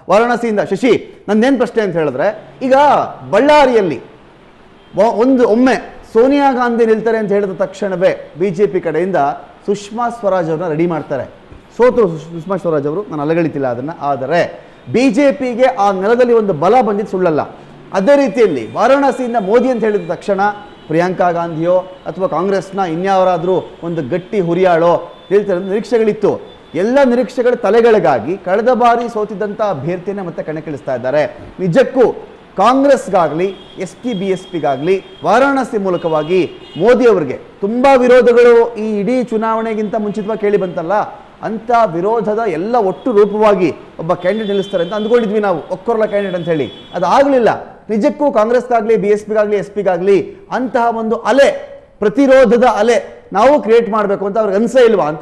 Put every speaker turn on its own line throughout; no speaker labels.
ವಾರಾಣಸಿಯಿಂದ ಶಶಿ ನಂದೇನು ಪ್ರಶ್ನೆ ಅಂತ ಹೇಳಿದ್ರೆ ಈಗ ಬಳ್ಳಾರಿಯಲ್ಲಿ ಒ- ಒಂದು ಒಮ್ಮೆ ಸೋನಿಯಾ ಗಾಂಧಿ ನಿಲ್ತಾರೆ ಅಂತ ಹೇಳಿದ ತಕ್ಷಣವೇ ಬಿ ಜೆ ಪಿ ಕಡೆಯಿಂದ ಸುಷ್ಮಾ ಸ್ವರಾಜ್ ಅವ್ರನ್ನ ರೆಡಿ ಮಾಡ್ತಾರೆ ಸೋತರು ಸುಷ್- ಸುಷ್ಮಾ ಸ್ವರಾಜ್ ಅವರು ನಾನು ಅಲಗಳಿತಿಲ್ಲ ಅದನ್ನು ಆದರೆ ಬಿ ಜೆ ಪಿಗೆ ಆ ನೆಲದಲ್ಲಿ ಒಂದು ಬಲ ಬಂದಿದ್ದು ಸುಳ್ಳಲ್ಲ ಅದೇ ರೀತಿಯಲ್ಲಿ ವಾರಾಣಸಿಯಿಂದ ಮೋದಿ ಅಂತ ಹೇಳಿದ ತಕ್ಷಣ ಪ್ರಿಯಾಂಕಾ ಗಾಂಧಿಯೋ ಅಥವಾ ಕಾಂಗ್ರೆಸ್ನ ಇನ್ಯಾವರಾದರೂ ಒಂದು ಗಟ್ಟಿ ಹುರಿಯಾಳೋ ಹೇಳ್ತಾರೆ ನಿರೀಕ್ಷೆಗಳಿತ್ತು ಎಲ್ಲ ನಿರೀಕ್ಷೆಗಳ ತಲೆಗಳಿಗಾಗಿ ಕಳೆದ ಬಾರಿ ಸೋತಿದ್ದಂಥ ಅಭ್ಯರ್ಥಿಯನ್ನೇ ಮತ್ತೆ ಕಣಕ್ಕಿಳಿಸ್ತಾ ಇದ್ದಾರೆ ನಿಜಕ್ಕೂ ಕಾಂಗ್ರೆಸ್ಗಾಗಲಿ ಎಸ್ ಪಿ ಬಿ ಎಸ್ ಪಿಗಾಗಲಿ ವಾರಾಣಸಿ ಮೂಲಕವಾಗಿ ಮೋದಿ ಅವರಿಗೆ ತುಂಬ ವಿರೋಧಗಳು ಈ ಇಡೀ ಚುನಾವಣೆಗಿಂತ ಮುಂಚಿತವಾಗಿ ಕೇಳಿ ಬಂತಲ್ಲ ಅಂಥ ವಿರೋಧದ ಎಲ್ಲ ಒಟ್ಟು ರೂಪವಾಗಿ ಒಬ್ಬ ಕ್ಯಾಂಡಿಡೇಟ್ ನಿಲ್ಲಿಸ್ತಾರೆ ಅಂತ ಅಂದ್ಕೊಂಡಿದ್ವಿ ನಾವು ಒಕ್ಕೊರಲ ಕ್ಯಾಂಡಿಡೇಟ್ ಅಂತ ಹೇಳಿ ಅದಾಗಲಿಲ್ಲ ನಿಜಕ್ಕೂ ಕಾಂಗ್ರೆಸ್ಗಾಗಲಿ ಬಿ ಎಸ್ ಪಿಗಾಗಲಿ ಎಸ್ ಪಿಗಾಗಲಿ ಅಂತಹ ಒಂದು ಅಲೆ ಪ್ರತಿರೋಧದ ಅಲೆ ನಾವು ಕ್ರಿಯೇಟ್ ಮಾಡಬೇಕು ಅಂತ ಅವ್ರಿಗೆ ಅನ್ಸೇ ಇಲ್ವಾ ಅಂತ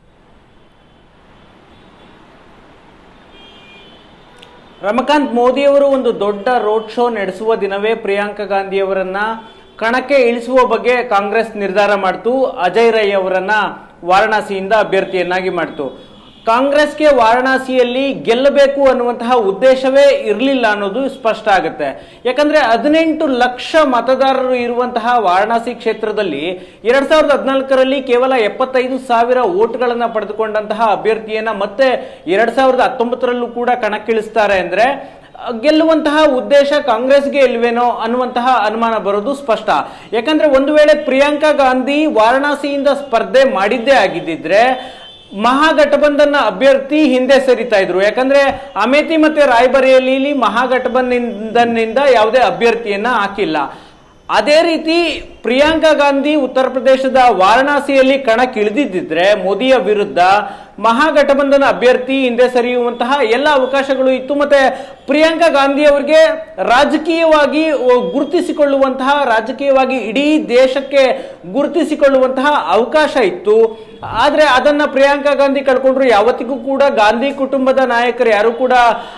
ರಮಕಾಂತ್ ಮೋದಿಯವರು ಒಂದು ದೊಡ್ಡ ರೋಡ್ ಶೋ ನಡೆಸುವ ದಿನವೇ ಪ್ರಿಯಾಂಕಾ ಗಾಂಧಿಯವರನ್ನ ಕಣಕ್ಕೆ ಇಳಿಸುವ ಬಗ್ಗೆ ಕಾಂಗ್ರೆಸ್ ನಿರ್ಧಾರ ಮಾಡ್ತು ಅಜಯ್ ರೈ ಅವರನ್ನ ವಾರಣಾಸಿಯಿಂದ ಅಭ್ಯರ್ಥಿಯನ್ನಾಗಿ ಮಾಡ್ತು ಕಾಂಗ್ರೆಸ್ಗೆ ವಾರಣಾಸಿಯಲ್ಲಿ ಗೆಲ್ಲಬೇಕು ಅನ್ನುವಂತಹ ಉದ್ದೇಶವೇ ಇರಲಿಲ್ಲ ಅನ್ನೋದು ಸ್ಪಷ್ಟ ಆಗುತ್ತೆ ಯಾಕಂದ್ರೆ ಹದಿನೆಂಟು ಲಕ್ಷ ಮತದಾರರು ಇರುವಂತಹ ವಾರಣಾಸಿ ಕ್ಷೇತ್ರದಲ್ಲಿ ಎರಡ್ ಸಾವಿರದ ಹದಿನಾಲ್ಕರಲ್ಲಿ ಕೇವಲ ಎಪ್ಪತ್ತೈದು ಸಾವಿರ ಓಟ್ಗಳನ್ನ ಪಡೆದುಕೊಂಡಂತಹ ಅಭ್ಯರ್ಥಿಯನ್ನ ಮತ್ತೆ ಎರಡ್ ಸಾವಿರದ ಹತ್ತೊಂಬತ್ತರಲ್ಲೂ ಕೂಡ ಕಣಕ್ಕಿಳಿಸ್ತಾರೆ ಅಂದ್ರೆ ಗೆಲ್ಲುವಂತಹ ಉದ್ದೇಶ ಕಾಂಗ್ರೆಸ್ಗೆ ಇಲ್ವೇನೋ ಅನ್ನುವಂತಹ ಅನುಮಾನ ಬರೋದು ಸ್ಪಷ್ಟ ಯಾಕಂದ್ರೆ ಒಂದು ವೇಳೆ ಪ್ರಿಯಾಂಕಾ ಗಾಂಧಿ ವಾರಣಾಸಿಯಿಂದ ಸ್ಪರ್ಧೆ ಮಾಡಿದ್ದೇ ಆಗಿದ್ದಿದ್ರೆ ಮಹಾಗಠಬಂಧನ್ನ ಅಭ್ಯರ್ಥಿ ಹಿಂದೆ ಸರಿತಾ ಇದ್ರು ಯಾಕಂದ್ರೆ ಅಮೇಥಿ ಮತ್ತೆ ರಾಯ್ಬರೇಲಿಯಲ್ಲಿ ಮಹಾಗಠಬಂಧನ್ನಿಂದ ಯಾವುದೇ ಅಭ್ಯರ್ಥಿಯನ್ನ ಹಾಕಿಲ್ಲ ಅದೇ ರೀತಿ ಪ್ರಿಯಾಂಕಾ ಗಾಂಧಿ ಉತ್ತರ ಪ್ರದೇಶದ ವಾರಣಾಸಿಯಲ್ಲಿ ಕಣಕ್ಕಿಳಿದಿದ್ದಿದ್ರೆ ಮೋದಿಯ ವಿರುದ್ಧ ಮಹಾಗಠಬಂಧನ ಅಭ್ಯರ್ಥಿ ಹಿಂದೆ ಸರಿಯುವಂತಹ ಎಲ್ಲ ಅವಕಾಶಗಳು ಇತ್ತು ಮತ್ತೆ ಪ್ರಿಯಾಂಕಾ ಗಾಂಧಿ ಅವರಿಗೆ ರಾಜಕೀಯವಾಗಿ ಒ- ಗುರುತಿಸಿಕೊಳ್ಳುವಂತಹ ರಾಜಕೀಯವಾಗಿ ಇಡೀ ದೇಶಕ್ಕೆ ಗುರುತಿಸಿಕೊಳ್ಳುವಂತಹ ಅವಕಾಶ ಇತ್ತು ಆದ್ರೆ ಅದನ್ನ ಪ್ರಿಯಾಂಕಾ ಗಾಂಧಿ ಕಳ್ಕೊಂಡ್ರು ಯಾವತ್ತಿಗೂ ಕೂಡ ಗಾಂಧಿ ಕುಟುಂಬದ ನಾಯಕರು ಯಾರು ಕೂಡ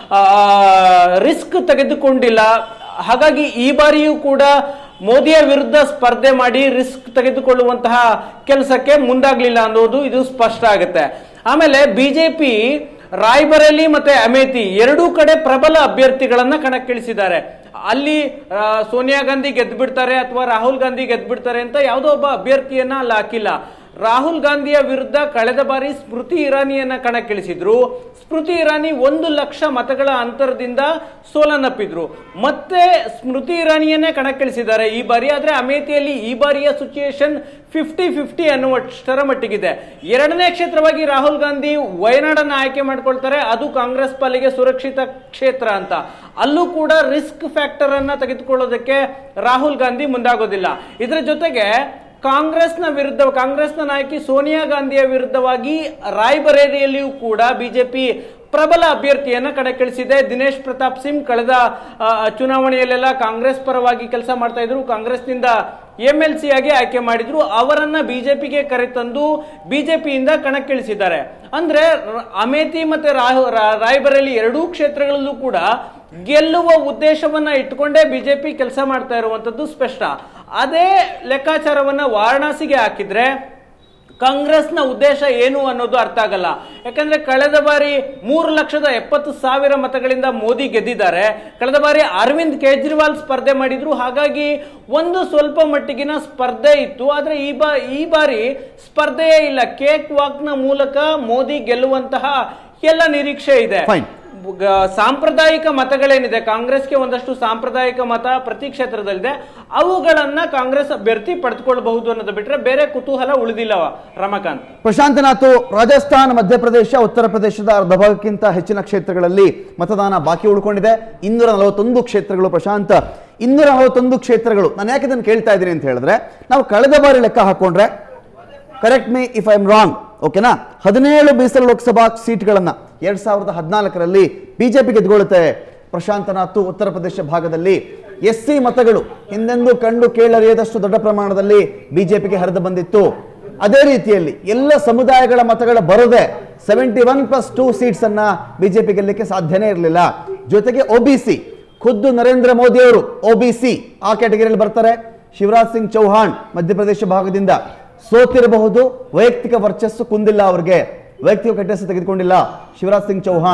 ರಿಸ್ಕ್ ತೆಗೆದುಕೊಂಡಿಲ್ಲ ಹಾಗಾಗಿ ಈ ಬಾರಿಯೂ ಕೂಡ ಮೋದಿಯ ವಿರುದ್ಧ ಸ್ಪರ್ಧೆ ಮಾಡಿ ರಿಸ್ಕ್ ತೆಗೆದುಕೊಳ್ಳುವಂತಹ ಕೆಲಸಕ್ಕೆ ಮುಂದಾಗ್ಲಿಲ್ಲ ಅನ್ನೋದು ಇದು ಸ್ಪಷ್ಟ ಆಗುತ್ತೆ ಆಮೇಲೆ ಬಿಜೆಪಿ ರಾಯ್ಬರೇಲಿ ಮತ್ತೆ ಅಮೇಥಿ ಎರಡೂ ಕಡೆ ಪ್ರಬಲ ಅಭ್ಯರ್ಥಿಗಳನ್ನ ಕಣಕ್ಕಿಳಿಸಿದ್ದಾರೆ ಅಲ್ಲಿ ಆ, ಸೋನಿಯಾ ಗಾಂಧಿ ಗೆದ್ದು ಬಿಡ್ತಾರೆ ಅಥವಾ ರಾಹುಲ್ ಗಾಂಧಿ ಗೆದ್ದು ಬಿಡ್ತಾರೆ ಅಂತ ಯಾವುದೋ ಒಬ್ಬ ಅಭ್ಯರ್ಥಿಯನ್ನ ಅಲ್ಲಿ ಹಾಕಿಲ್ಲ ರಾಹುಲ್ ಗಾಂಧಿಯ ವಿರುದ್ಧ ಕಳೆದ ಬಾರಿ ಸ್ಮೃತಿ ಇರಾನಿಯನ್ನ ಕಣಕ್ಕಿಳಿಸಿದ್ರು ಸ್ಮೃತಿ ಇರಾನಿ ಒಂದು ಲಕ್ಷ ಮತಗಳ ಅಂತರದಿಂದ ಸೋಲನ್ನಪ್ಪಿದ್ರು ಮತ್ತೆ ಸ್ಮೃತಿ ಇರಾನಿಯನ್ನೇ ಕಣಕ್ಕಿಳಿಸಿದ್ದಾರೆ ಈ ಬಾರಿ ಆದ್ರೆ ಅಮೇಥಿಯಲ್ಲಿ ಈ ಬಾರಿಯ ಸಿಚುಯೇಷನ್ ಫಿಫ್ಟಿ ಫಿಫ್ಟಿ ಅನ್ನುವಷ್ಟರ ಮಟ್ಟಿಗಿದೆ ಎರಡನೇ ಕ್ಷೇತ್ರವಾಗಿ ರಾಹುಲ್ ಗಾಂಧಿ ವಯನಾಡನ್ನ ಆಯ್ಕೆ ಮಾಡ್ಕೊಳ್ತಾರೆ ಅದು ಕಾಂಗ್ರೆಸ್ ಪಾಲಿಗೆ ಸುರಕ್ಷಿತ ಕ್ಷೇತ್ರ ಅಂತ ಅಲ್ಲೂ ಕೂಡ ರಿಸ್ಕ್ ಫ್ಯಾಕ್ಟರ್ ಅನ್ನ ತೆಗೆದುಕೊಳ್ಳೋದಕ್ಕೆ ರಾಹುಲ್ ಗಾಂಧಿ ಮುಂದಾಗೋದಿಲ್ಲ ಇದರ ಜೊತೆಗೆ ಕಾಂಗ್ರೆಸ್ನ ವಿರುದ್ಧ ಕಾಂಗ್ರೆಸ್ನ ನಾಯಕಿ ಸೋನಿಯಾ ಗಾಂಧಿಯ ವಿರುದ್ಧವಾಗಿ ರಾಯ್ಬರೇಲಿಯಲ್ಲಿಯೂ ಕೂಡ ಬಿಜೆಪಿ ಪ್ರಬಲ ಅಭ್ಯರ್ಥಿಯನ್ನ ಕಣಕ್ಕಿಳಿಸಿದೆ ದಿನೇಶ್ ಪ್ರತಾಪ್ ಸಿಂಗ್ ಕಳೆದ ಆ, ಚುನಾವಣೆಯಲ್ಲೆಲ್ಲ ಕಾಂಗ್ರೆಸ್ ಪರವಾಗಿ ಕೆಲಸ ಮಾಡ್ತಾ ಇದ್ರು ಕಾಂಗ್ರೆಸ್ನಿಂದ ಎಂ ಎಲ್ ಸಿ ಆಗಿ ಆಯ್ಕೆ ಮಾಡಿದ್ರು ಅವರನ್ನ ಬಿಜೆಪಿಗೆ ಕರೆತಂದು ಬಿಜೆಪಿಯಿಂದ ಕಣಕ್ಕಿಳಿಸಿದ್ದಾರೆ ಅಂದ್ರೆ ರ- ಅಮೇಥಿ ಮತ್ತೆ ರಾಹು- ರಾ- ರಾಯ್ಬರೇಲಿ ಎರಡೂ ಕ್ಷೇತ್ರಗಳಲ್ಲೂ ಕೂಡ ಗೆಲ್ಲುವ ಉದ್ದೇಶವನ್ನ ಇಟ್ಕೊಂಡೇ ಬಿಜೆಪಿ ಕೆಲಸ ಮಾಡ್ತಾ ಇರುವಂತದ್ದು ಸ್ಪಷ್ಟ ಅದೇ ಲೆಕ್ಕಾಚಾರವನ್ನ ವಾರಣಾಸಿಗೆ ಹಾಕಿದ್ರೆ ಕಾಂಗ್ರೆಸ್ನ ಉದ್ದೇಶ ಏನು ಅನ್ನೋದು ಅರ್ಥ ಆಗಲ್ಲ ಯಾಕಂದ್ರೆ ಕಳೆದ ಬಾರಿ ಮೂರು ಲಕ್ಷದ ಎಪ್ಪತ್ತು ಸಾವಿರ ಮತಗಳಿಂದ ಮೋದಿ ಗೆದ್ದಿದ್ದಾರೆ ಕಳೆದ ಬಾರಿ ಅರವಿಂದ್ ಕೇಜ್ರಿವಾಲ್ ಸ್ಪರ್ಧೆ ಮಾಡಿದ್ರು ಹಾಗಾಗಿ ಒಂದು ಸ್ವಲ್ಪ ಮಟ್ಟಿಗಿನ ಸ್ಪರ್ಧೆ ಇತ್ತು ಆದ್ರೆ ಈ ಬಾ ಈ ಬಾರಿ ಸ್ಪರ್ಧೆಯೇ ಇಲ್ಲ ಕೇಕ್ ವಾಕ್ನ ಮೂಲಕ ಮೋದಿ ಗೆಲ್ಲುವಂತಹ ಎಲ್ಲ ನಿರೀಕ್ಷೆ ಇದೆ
Fine.
ಗ- ಸಾಂಪ್ರದಾಯಿಕ ಮತಗಳೇನಿದೆ ಕಾಂಗ್ರೆಸ್ಗೆ ಒಂದಷ್ಟು ಸಾಂಪ್ರದಾಯಿಕ ಮತ ಪ್ರತಿ ಕ್ಷೇತ್ರದಲ್ಲಿದೆ ಅವುಗಳನ್ನ ಕಾಂಗ್ರೆಸ್ ಅಭ್ಯರ್ಥಿ ಪಡೆದುಕೊಳ್ಳಬಹುದು ಅನ್ನೋದು ಬಿಟ್ರೆ ಬೇರೆ ಕುತೂಹಲ ಉಳಿದಿಲ್ಲವ ರಮಕಾಂತ್
ಪ್ರಶಾಂತನಾಥ್ ರಾಜಸ್ಥಾನ್ ಮಧ್ಯಪ್ರದೇಶ ಉತ್ತರ ಪ್ರದೇಶದ ಅರ್ಧ ಭಾಗಕ್ಕಿಂತ ಹೆಚ್ಚಿನ ಕ್ಷೇತ್ರಗಳಲ್ಲಿ ಮತದಾನ ಬಾಕಿ ಉಳ್ಕೊಂಡಿದೆ ಇನ್ನೂರ ನಲವತ್ತೊಂದು ಕ್ಷೇತ್ರಗಳು ಪ್ರಶಾಂತ್ ಇನ್ನೂರ ನಲವತ್ತೊಂದು ಕ್ಷೇತ್ರಗಳು ನಾನು ಯಾಕೆ ಇದನ್ನು ಕೇಳ್ತಾ ಇದ್ದೀನಿ ಅಂತ ಹೇಳಿದ್ರೆ ನಾವು ಕಳೆದ ಬಾರಿ ಲೆಕ್ಕ ಹಾಕೊಂಡ್ರೆ correct me if I am wrong ಓಕೆನಾ ಹದಿನೇಳು ಮೀಸಲು ಲೋಕಸಭಾ ಸೀಟ್ಗಳನ್ನ ಎರಡ್ ಸಾವಿರದ ಹದಿನಾಲ್ಕರಲ್ಲಿ ಬಿಜೆಪಿ ಗೆದ್ದುಕೊಳ್ಳುತ್ತೆ ಪ್ರಶಾಂತನಾಥ್ ಉತ್ತರ ಪ್ರದೇಶ ಭಾಗದಲ್ಲಿ ಎಸ್ ಸಿ ಮತಗಳು ಹಿಂದೆಂದೂ ಕಂಡು ಕೇಳರಿಯದಷ್ಟು ದೊಡ್ಡ ಪ್ರಮಾಣದಲ್ಲಿ ಬಿಜೆಪಿಗೆ ಹರಿದು ಬಂದಿತ್ತು ಅದೇ ರೀತಿಯಲ್ಲಿ ಎಲ್ಲ ಸಮುದಾಯಗಳ ಮತಗಳ ಬರದೆ seventy one plus two seats ಅನ್ನ ಬಿಜೆಪಿ ಗೆಲ್ಲಕ್ಕೆ ಸಾಧ್ಯನೇ ಇರಲಿಲ್ಲ ಜೊತೆಗೆ ಒಬಿಸಿ ಖುದ್ದು ನರೇಂದ್ರ ಮೋದಿ ಅವರು ಒಬಿಸಿ ಆ ಕ್ಯಾಟಗರಿಯಲ್ಲಿ ಬರ್ತಾರೆ ಶಿವರಾಜ್ ಸಿಂಗ್ ಚೌಹಾಣ್ ಮಧ್ಯಪ್ರದೇಶ ಭಾಗದಿಂದ ಸೋತಿರಬಹುದು ವೈಯಕ್ತಿಕ ವರ್ಚಸ್ಸು ಕುಂದಿಲ್ಲ ಅವರಿಗೆ ವೈಯಕ್ತಿಕ ಕೆಟ್ಟಸ್ಸು ತೆಗೆದುಕೊಂಡಿಲ್ಲ ಶಿವರಾಜ್ ಸಿಂಗ್ ಚೌಹಾಣ್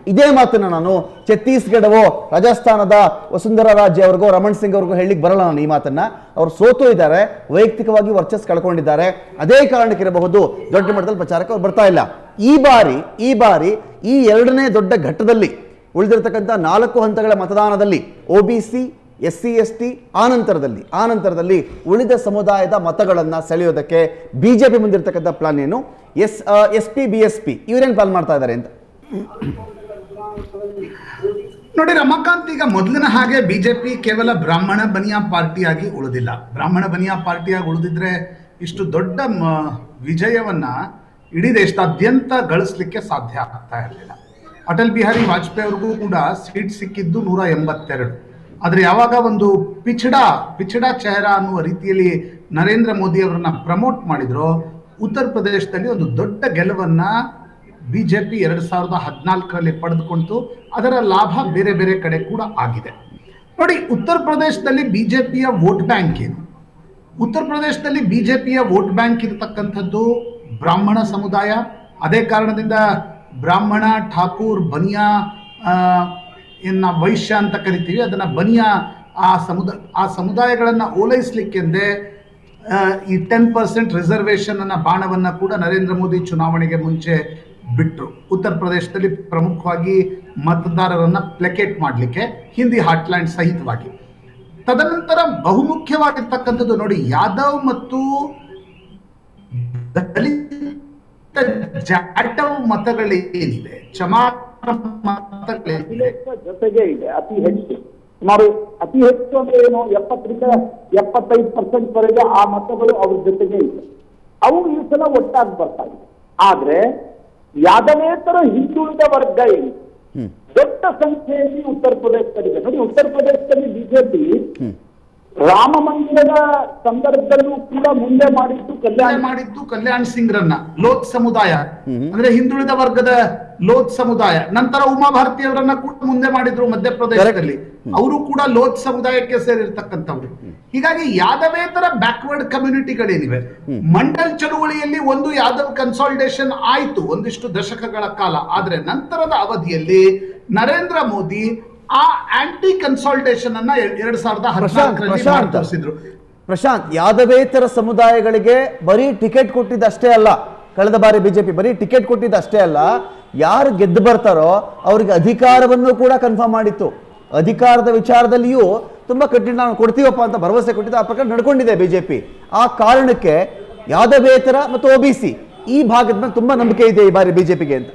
ಇದೇ ಮಾತನ್ನ ನಾನು ಛತ್ತೀಸ್ಗಢವೋ ರಾಜಸ್ಥಾನದ ವಸುಂಧರಾ ರಾಜ್ಯ ಅವ್ರಿಗೋ ರಮಣ್ ಸಿಂಗ್ ಅವ್ರಿಗೂ ಹೇಳಲಿಕ್ಕೆ ಬರಲ್ಲ ನಾನು ಈ ಮಾತನ್ನ ಅವ್ರು ಸೋತು ಇದ್ದಾರೆ ವೈಯಕ್ತಿಕವಾಗಿ ವರ್ಚಸ್ ಕಳ್ಕೊಂಡಿದ್ದಾರೆ ಅದೇ ಕಾರಣಕ್ಕಿರಬಹುದು ದೊಡ್ಡ ಮಟ್ಟದಲ್ಲಿ ಪ್ರಚಾರಕ್ಕೆ ಅವ್ರು ಬರ್ತಾ ಇಲ್ಲ ಈ ಬಾರಿ ಈ ಬಾರಿ ಈ ಎರಡನೇ ದೊಡ್ಡ ಘಟ್ಟದಲ್ಲಿ ಉಳಿದಿರತಕ್ಕಂಥ ನಾಲ್ಕು ಹಂತಗಳ ಮತದಾನದಲ್ಲಿ O B C S C S T ಆನಂತರದಲ್ಲಿ ಆನಂತರದಲ್ಲಿ ಉಳಿದ ಸಮುದಾಯದ ಮತಗಳನ್ನು ಸೆಳೆಯೋದಕ್ಕೆ ಬಿಜೆಪಿ ಮುಂದಿರ್ತಕ್ಕಂಥ ಪ್ಲಾನ್ ಏನು S S P B S P ಇವರೇನು ಪ್ಲಾನ್ ಮಾಡ್ತಾ ಇದ್ದಾರೆ ಅಂತ
ನೋಡಿ ರಮಾಕಾಂತ್ ಈಗ ಮೊದಲಿನ ಹಾಗೆ ಬಿಜೆಪಿ ಕೇವಲ ಬ್ರಾಹ್ಮಣ ಬನಿಯಾ ಪಾರ್ಟಿಯಾಗಿ ಉಳಿದಿಲ್ಲ ಬ್ರಾಹ್ಮಣ ಬನಿಯಾ ಪಾರ್ಟಿಯಾಗಿ ಉಳಿದಿದ್ರೆ ಇಷ್ಟು ದೊಡ್ಡ ಮ- ವಿಜಯವನ್ನ ಇಡೀ ದೇಶದಾದ್ಯಂತ ಗಳಿಸ್ಲಿಕ್ಕೆ ಸಾಧ್ಯ ಆಗ್ತಾ ಇರಲಿಲ್ಲ ಅಟಲ್ ಬಿಹಾರಿ ವಾಜಪೇಯಿ ಅವ್ರಿಗೂ ಕೂಡ ಸೀಟ್ ಸಿಕ್ಕಿದ್ದು ನೂರ ಎಂಬತ್ತೆರಡು ಆದ್ರೆ ಯಾವಾಗ ಒಂದು ಪಿಚಡಾ ಪಿಚಡಾ ಚೆಹರಾ ಅನ್ನುವ ರೀತಿಯಲ್ಲಿ ನರೇಂದ್ರ ಮೋದಿ ಅವರನ್ನ ಪ್ರಮೋಟ್ ಮಾಡಿದ್ರು ಉತ್ತರ ಪ್ರದೇಶದಲ್ಲಿ ಒಂದು ದೊಡ್ಡ ಗೆಲುವನ್ನ ಬಿಜೆಪಿ ಎರಡ್ ಸಾವಿರದ ಹದಿನಾಲ್ಕರಲ್ಲಿ ಪಡೆದುಕೊಂತು ಅದರ ಲಾಭ ಬೇರೆ ಬೇರೆ ಕಡೆ ಕೂಡ ಆಗಿದೆ ನೋಡಿ ಉತ್ತರ ಪ್ರದೇಶದಲ್ಲಿ ಬಿಜೆಪಿಯ ವೋಟ್ ಬ್ಯಾಂಕ್ ಏನು ಉತ್ತರ ಪ್ರದೇಶದಲ್ಲಿ ಬಿಜೆಪಿಯ ವೋಟ್ ಬ್ಯಾಂಕ್ ಇರತಕ್ಕಂಥದ್ದು ಬ್ರಾಹ್ಮಣ ಸಮುದಾಯ ಅದೇ ಕಾರಣದಿಂದ ಬ್ರಾಹ್ಮಣ ಠಾಕೂರ್ ಬನಿಯಾ ಆ, ಏನ್ ನಾವು ವೈಶ್ಯ ಅಂತ ಕರಿತೀವಿ ಅದನ್ನ ಬನಿಯಾ ಆ ಸಮುದಾಯ ಆ ಸಮುದಾಯಗಳನ್ನ ಓಲೈಸ್ಲಿಕ್ಕೆಂದೇ ಆ, ಈ ಟೆನ್ ಪರ್ಸೆಂಟ್ ರಿಸರ್ವೇಷನ್ ಅನ್ನ ಬಾಣವನ್ನ ಕೂಡ ನರೇಂದ್ರ ಮೋದಿ ಚುನಾವಣೆಗೆ ಮುಂಚೆ ಬಿಟ್ರು ಉತ್ತರ ಪ್ರದೇಶದಲ್ಲಿ ಪ್ರಮುಖವಾಗಿ ಮತದಾರರನ್ನ ಪ್ಲೆಕೇಟ್ ಮಾಡಲಿಕ್ಕೆ ಹಿಂದಿ ಹಾಟ್ಲ್ಯಾಂಡ್ ಸಹಿತವಾಗಿ ತದನಂತರ ಬಹುಮುಖ್ಯವಾಗಿರ್ತಕ್ಕಂಥದ್ದು ನೋಡಿ ಯಾದವ್ ಮತ್ತು ದಲಿತ ಜಾಟವ್ ಮತಗಳೇನಿದೆ ಚಮಾರ್ ಮತಗಳೇನಿದೆ
ಕಾಂಗ್ರೆಸ್ ಜೊತೆಗೆ ಇದೆ ಅತಿ ಹೆಚ್ಚು ಸುಮಾರು ಅತಿ ಹೆಚ್ಚು ಅಂದ್ರೆ ಏನು ಎಪ್ಪತ್ತರಿಂದ ಎಪ್ಪತ್ತೈದು ಪರ್ಸೆಂಟ್ ವರೆಗೆ ಆ ಮತಗಳು ಅವ್ರ ಜೊತೆಗೆ ಇದೆ ಅವು ಈ ಸಲ ಒಟ್ಟಾಗಿ ಬರ್ತಾ ಇದೆ ಆದ್ರೆ ಯಾದವೇತರ ಹಿಂದುಳಿದ ವರ್ಗ ಏನು ದೊಡ್ಡ ಸಂಖ್ಯೆಯಲ್ಲಿ ಉತ್ತರ ಪ್ರದೇಶದಲ್ಲಿದೆ ನೋಡಿ ಉತ್ತರ ಪ್ರದೇಶದಲ್ಲಿ ಬಿಜೆಪಿ ರಾಮ ಮಂದಿರದ ಸಂದರ್ಭದಲ್ಲೂ ಕೂಡ ಮುಂದೆ ಮಾಡಿದ್ದು
ಕಲ್ಯಾಣ
ಕಲ್ಯಾಣ
ಮಾಡಿದ್ದು ಕಲ್ಯಾಣ್ ಸಿಂಗ್ ರನ್ನ ಲೋತ್ ಸಮುದಾಯ ಅಂದ್ರೆ ಹಿಂದುಳಿದ ವರ್ಗದ ಲೋತ್ ಸಮುದಾಯ ನಂತರ ಉಮಾ ಭಾರತಿ ಅವರನ್ನ ಕೂಡ ಮುಂದೆ ಮಾಡಿದ್ರು ಮಧ್ಯಪ್ರದೇಶದಲ್ಲಿ ಅವರು ಕೂಡ ಲೋತ್ ಸಮುದಾಯಕ್ಕೆ ಸೇರಿರ್ತಕ್ಕಂಥವ್ರು ಹೀಗಾಗಿ ಯಾದವೇತರ ಬ್ಯಾಕ್ವರ್ಡ್ ಕಮ್ಯುನಿಟಿಗಳೇನಿವೆ ಮಂಡಲ್ ಚಳುವಳಿಯಲ್ಲಿ ಒಂದು ಯಾದವ್ ಕನ್ಸಾಲಿಡೇಷನ್ ಆಯ್ತು ಒಂದಿಷ್ಟು ದಶಕಗಳ ಕಾಲ ಆದ್ರೆ ನಂತರದ ಅವಧಿಯಲ್ಲಿ ನರೇಂದ್ರ ಮೋದಿ ಆ ಆಂಟಿ ಕನ್ಸಾಲಿಡೇಷನ್ ಅನ್ನ ಎರಡ್ ಸಾವಿರದ
ಪ್ರಶಾಂತ್
ಹದಿನಾಲ್ಕರಲ್ಲಿ ಮಾಡಿ
ಪ್ರಶಾಂತ್
ತೋರಿಸಿದ್ರು
ಪ್ರಶಾಂತ್ ಯಾದವೇತರ ಸಮುದಾಯಗಳಿಗೆ ಬರೀ ಟಿಕೆಟ್ ಕೊಟ್ಟಿದ್ದಷ್ಟೇ ಅಲ್ಲ ಕಳೆದ ಬಾರಿ ಬಿಜೆಪಿ ಬರೀ ಟಿಕೆಟ್ ಕೊಟ್ಟಿದ್ದಷ್ಟೇ ಅಲ್ಲ ಯಾರು ಗೆದ್ದು ಬರ್ತಾರೋ ಅವ್ರಿಗೆ ಅಧಿಕಾರವನ್ನು ಕೂಡ ಕನ್ಫರ್ಮ್ ಮಾಡಿತ್ತು ಅಧಿಕಾರದ ವಿಚಾರದಲ್ಲಿಯೂ ತುಂಬಾ ಕಠಿಣ ನಾವು ಕೊಡ್ತೀವಪ್ಪ ಅಂತ ಭರವಸೆ ಕೊಟ್ಟಿದ್ದು ಆ ಪ್ರಕಾರ ನಡ್ಕೊಂಡಿದೆ ಬಿಜೆಪಿ ಆ ಕಾರಣಕ್ಕೆ ಯಾದವೇತರ ಮತ್ತು ಒ ಬಿ ಸಿ ಈ ಭಾಗದ ಮೇಲೆ ತುಂಬಾ ನಂಬಿಕೆ ಇದೆ ಈ ಬಾರಿ ಬಿಜೆಪಿಗೆ ಅಂತ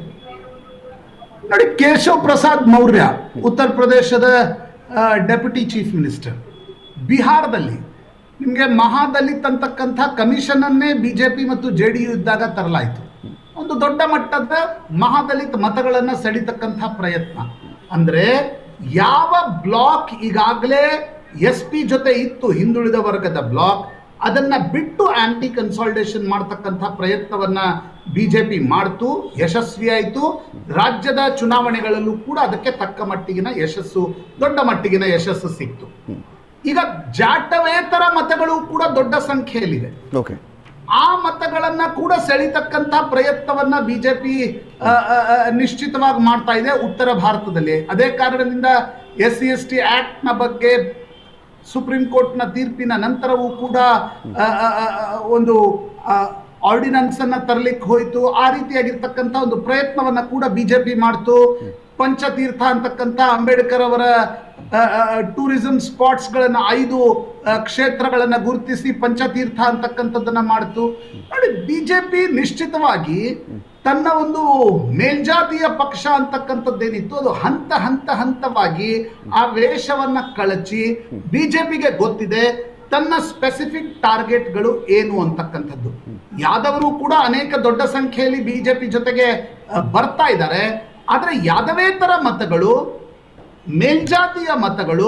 ನೋಡಿ ಕೇಶವ್ ಪ್ರಸಾದ್ ಮೌರ್ಯ ಉತ್ತರ ಪ್ರದೇಶದ ಡೆಪ್ಯೂಟಿ ಚೀಫ್ ಮಿನಿಸ್ಟರ್ ಬಿಹಾರದಲ್ಲಿ ನಿಮಗೆ ಮಹಾದಲಿತ್ ಅಂತಕ್ಕಂಥ ಕಮಿಷನ್ ಅನ್ನೇ ಬಿಜೆಪಿ ಮತ್ತು ಜೆ ಡಿ ಯು ಇದ್ದಾಗ ತರಲಾಯಿತು ಒಂದು ದೊಡ್ಡ ಮಟ್ಟದ ಮಹಾದಲಿತ್ ಮತಗಳನ್ನ ಸೆಳಿತಕ್ಕಂಥ ಪ್ರಯತ್ನ ಅಂದ್ರೆ ಯಾವ ಬ್ಲಾಕ್ ಈಗಾಗಲೇ ಎಸ್ ಪಿ ಜೊತೆ ಇತ್ತು ಹಿಂದುಳಿದ ವರ್ಗದ ಬ್ಲಾಕ್ ಅದನ್ನ ಬಿಟ್ಟು ಆಂಟಿ ಕನ್ಸಾಲ್ಟೇಷನ್ ಮಾಡ್ತಕ್ಕಂಥ ಪ್ರಯತ್ನವನ್ನ ಬಿಜೆಪಿ ಮಾಡ್ತು ಯಶಸ್ವಿ ಆಯಿತು ರಾಜ್ಯದ ಚುನಾವಣೆಗಳಲ್ಲೂ ಕೂಡ ಅದಕ್ಕೆ ತಕ್ಕ ಮಟ್ಟಿಗಿನ ಯಶಸ್ಸು ದೊಡ್ಡ ಮಟ್ಟಿಗಿನ ಯಶಸ್ಸು ಸಿಕ್ತು ಈಗ ಜಾಟವೇತರ ಮತಗಳು ಕೂಡ ದೊಡ್ಡ ಸಂಖ್ಯೆಯಲ್ಲಿದೆ
ಓಕೆ
ಆ ಮತಗಳನ್ನ ಕೂಡ ಸೆಳಿತಕ್ಕಂತ ಪ್ರಯತ್ನವನ್ನ ಬಿಜೆಪಿ ನಿಶ್ಚಿತವಾಗಿ ಮಾಡ್ತಾ ಇದೆ ಉತ್ತರ ಭಾರತದಲ್ಲಿ ಅದೇ ಕಾರಣದಿಂದ S C S T act ನ ಬಗ್ಗೆ ಸುಪ್ರೀಂ ಕೋರ್ಟ್ನ ತೀರ್ಪಿನ ನಂತರವೂ ಕೂಡ ಆ, ಆ, ಆ, ಒಂದು ಆರ್ಡಿನೆನ್ಸ್ ಅನ್ನ ತರಲಿಕ್ಕೆ ಹೋಯ್ತು ಆ ರೀತಿಯಾಗಿರ್ತಕ್ಕಂಥ ಒಂದು ಪ್ರಯತ್ನವನ್ನ ಕೂಡ ಬಿಜೆಪಿ ಮಾಡ್ತು ಪಂಚತೀರ್ಥ ಅಂತಕ್ಕಂಥ ಅಂಬೇಡ್ಕರ್ ಅವರ ಟೂರಿಸಂ ಸ್ಪಾಟ್ಸ್ ಗಳನ್ನ ಐದು ಆ, ಕ್ಷೇತ್ರಗಳನ್ನ ಗುರುತಿಸಿ ಪಂಚತೀರ್ಥ ಅಂತಕ್ಕಂಥದ್ದನ್ನ ಮಾಡ್ತು ನೋಡಿ ಬಿಜೆಪಿ ನಿಶ್ಚಿತವಾಗಿ ತನ್ನ ಒಂದು ಮೇಲ್ಜಾತಿಯ ಪಕ್ಷ ಅಂತಕ್ಕಂಥದ್ದೇನಿತ್ತು ಅದು ಹಂತ ಹಂತ ಹಂತವಾಗಿ ಆ ವೇಷವನ್ನ ಕಳಚಿ ಬಿಜೆಪಿಗೆ ಗೊತ್ತಿದೆ ತನ್ನ ಸ್ಪೆಸಿಫಿಕ್ ಟಾರ್ಗೆಟ್ಗಳು ಏನು ಅಂತಕ್ಕಂಥದ್ದು ಯಾದವರು ಕೂಡ ಅನೇಕ ದೊಡ್ಡ ಸಂಖ್ಯೆಯಲ್ಲಿ ಬಿಜೆಪಿ ಜೊತೆಗೆ ಆ, ಬರ್ತಾ ಇದ್ದಾರೆ ಆದ್ರೆ ಯಾದವೇತರ ಮತಗಳು ಮೇಲ್ಜಾತಿಯ ಮತಗಳು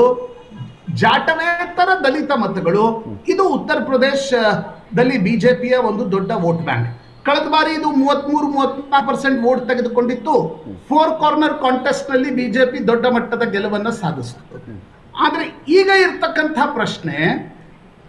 ಜಾಟವೇತರ ದಲಿತ ಮತಗಳು ಇದು ಉತ್ತರ ಪ್ರದೇಶದಲ್ಲಿ ಬಿಜೆಪಿಯ ಒಂದು ದೊಡ್ಡ ವೋಟ್ ಬ್ಯಾಂಕ್ ಕಳೆದ ಬಾರಿ ಇದು ಮೂವತ್ಮೂರು ಮೂವತ್ನಾಲ್ಕು ಪರ್ಸೆಂಟ್ ವೋಟ್ ತೆಗೆದುಕೊಂಡಿತ್ತು ಫೋರ್ ಕಾರ್ನರ್ ಕಾಂಟೆಸ್ಟ್ ನಲ್ಲಿ ಬಿಜೆಪಿ ದೊಡ್ಡ ಮಟ್ಟದ ಗೆಲುವನ್ನ ಸಾಧಿಸಿತು ಆದ್ರೆ ಈಗ ಇರ್ತಕ್ಕಂಥ ಪ್ರಶ್ನೆ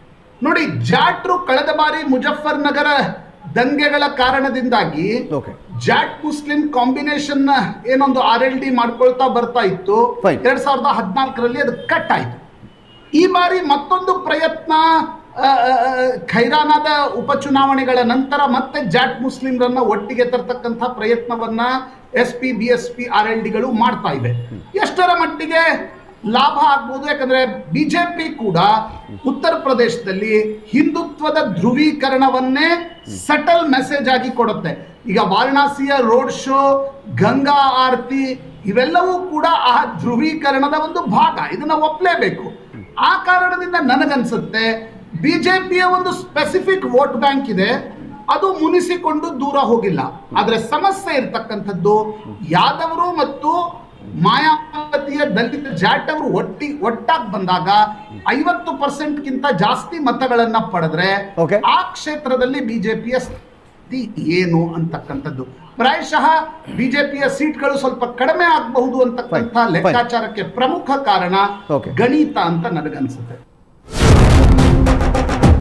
ನೋಡಿ ಜಾಟ್ರು ಕಳೆದ ಬಾರಿ ಮುಜಫರ್ ನಗರ ದಂಗೆಗಳ ಕಾರಣದಿಂದಾಗಿ
Okay.
ಜಾಟ್ ಮುಸ್ಲಿಂ ಕಾಂಬಿನೇಷನ್ ಏನೊಂದು ಆರ್ ಎಲ್ ಡಿ ಮಾಡ್ಕೊಳ್ತಾ ಬರ್ತಾ ಇತ್ತು
Fine.
ಎರಡ್ ಸಾವಿರದ ಹದಿನಾಲ್ಕರಲ್ಲಿ ಅದು ಕಟ್ ಆಯ್ತು ಈ ಬಾರಿ ಮತ್ತೊಂದು ಪ್ರಯತ್ನ ಆ, ಆ, ಆ, ಖೈರಾನಾದ ಉಪಚುನಾವಣೆಗಳ ನಂತರ ಮತ್ತೆ ಜಾಟ್ ಮುಸ್ಲಿಂರನ್ನ ಒಟ್ಟಿಗೆ ತರ್ತಕ್ಕಂಥ ಪ್ರಯತ್ನವನ್ನ S P B S P R L ಡಿಗಳು ಮಾಡ್ತಾ ಇವೆ ಎಷ್ಟರ ಮಟ್ಟಿಗೆ ಲಾಭ ಆಗ್ಬೋದು ಯಾಕಂದ್ರೆ ಬಿಜೆಪಿ ಕೂಡ ಉತ್ತರ ಪ್ರದೇಶದಲ್ಲಿ ಹಿಂದುತ್ವದ ಧ್ರುವೀಕರಣವನ್ನೇ ಸಟಲ್ ಮೆಸೇಜ್ ಆಗಿ ಕೊಡುತ್ತೆ ಈಗ ವಾರಣಾಸಿಯ ರೋಡ್ ಶೋ ಗಂಗಾ ಆರತಿ ಇವೆಲ್ಲವೂ ಕೂಡ ಆ ಧ್ರುವೀಕರಣದ ಒಂದು ಭಾಗ ಇದನ್ನ ಒಪ್ಪಲೇಬೇಕು ಆ ಕಾರಣದಿಂದ ನನಗನ್ಸುತ್ತೆ ಬಿಜೆಪಿಯ ಒಂದು ಸ್ಪೆಸಿಫಿಕ್ ವೋಟ್ ಬ್ಯಾಂಕ್ ಇದೆ ಅದು ಮುನಿಸಿಕೊಂಡು ದೂರ ಹೋಗಿಲ್ಲ ಆದ್ರೆ ಸಮಸ್ಯೆ ಇರ್ತಕ್ಕಂಥದ್ದು ಯಾದವರು ಮತ್ತು ಮಾಯಾವತಿಯ ದಲಿತ ಜಾಟ್ ಅವರು ಒಟ್ಟಿ ಒಟ್ಟಾಗಿ ಬಂದಾಗ ಐವತ್ತು ಪರ್ಸೆಂಟ್ಗಿಂತ ಜಾಸ್ತಿ ಮತಗಳನ್ನ ಪಡೆದ್ರೆ
Okay.
ಆ ಕ್ಷೇತ್ರದಲ್ಲಿ ಬಿಜೆಪಿಯ ಸ್ಥಿತಿ ಏನು ಅಂತಕ್ಕಂಥದ್ದು ಪ್ರಾಯಶಃ ಬಿಜೆಪಿಯ ಸೀಟ್ಗಳು ಸ್ವಲ್ಪ ಕಡಿಮೆ ಆಗಬಹುದು ಅಂತಕ್ಕಂಥ
Fine, fine.
ಲೆಕ್ಕಾಚಾರಕ್ಕೆ ಪ್ರಮುಖ ಕಾರಣ
Okay.
ಗಣಿತ ಅಂತ ನನಗನ್ಸುತ್ತೆ